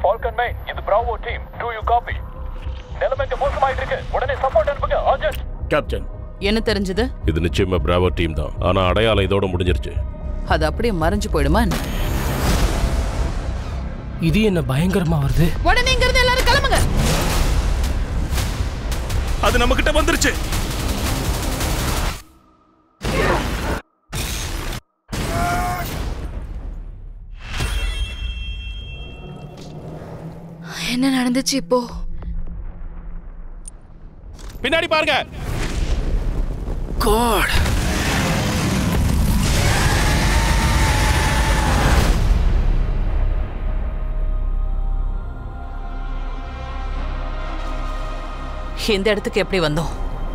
Falcon main இது Bravo team do you copy நிலைமைக்கு மோசமாயிட்டு இருக்கு உடனே சப்போர்ட் அனுப்புங்க அர்ஜென்ட் கேப்டன் என்ன தெரிஞ்சது இது நிச்சயமா பிராவோ டீம் தான் ஆனா அடையாளம் இதோட முடிஞ்சிருச்சு அது அப்படியே மறைஞ்சு போயிடுமா என்ன? இது என்ன பயங்கரமா வருது உடனே இங்க இருந்து எல்லாரும் கிளம்புங்க அது நம்ம கிட்ட வந்துருச்சு என்ன நடந்துச்சு இப்போ பின்னாடி பாருங்க காட் இந்த இடத்துக்கு எப்படி வந்தோம்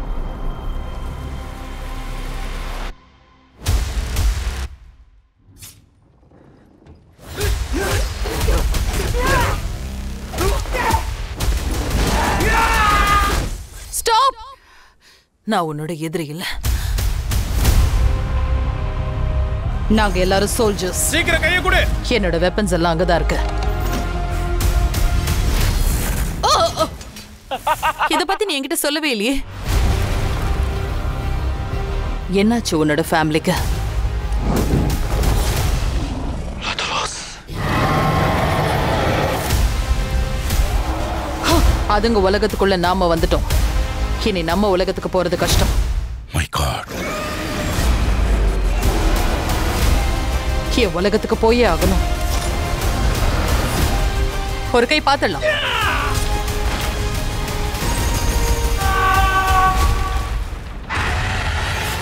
ஸ்டாப் நான் உன்னோட எதிரி இல்ல நாங்க எல்லாரும் சோல்ஜர்ஸ் சீக்கிரம் கையை கொடு என்னோட வெப்பன்ஸ் எல்லாம் அங்கதான் இருக்கு ஓ, ஓ. இத பத்தி நீ என்கிட்ட சொல்லவே இல்லையே என்னாச்சு உன்னோட ஃபேமிலிக்கு அதுங்க உலகத்துக்குள்ள நாம வந்துட்டோம் இனி நம்ம உலகத்துக்கு போறது கஷ்டம் மை காட் என் உலகத்துக்கு போயே ஆகணும் ஒரு கை பார்த்துடலாம்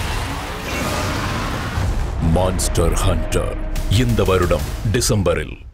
மான்ஸ்டர் ஹண்டர் இந்த வருடம் டிசம்பரில்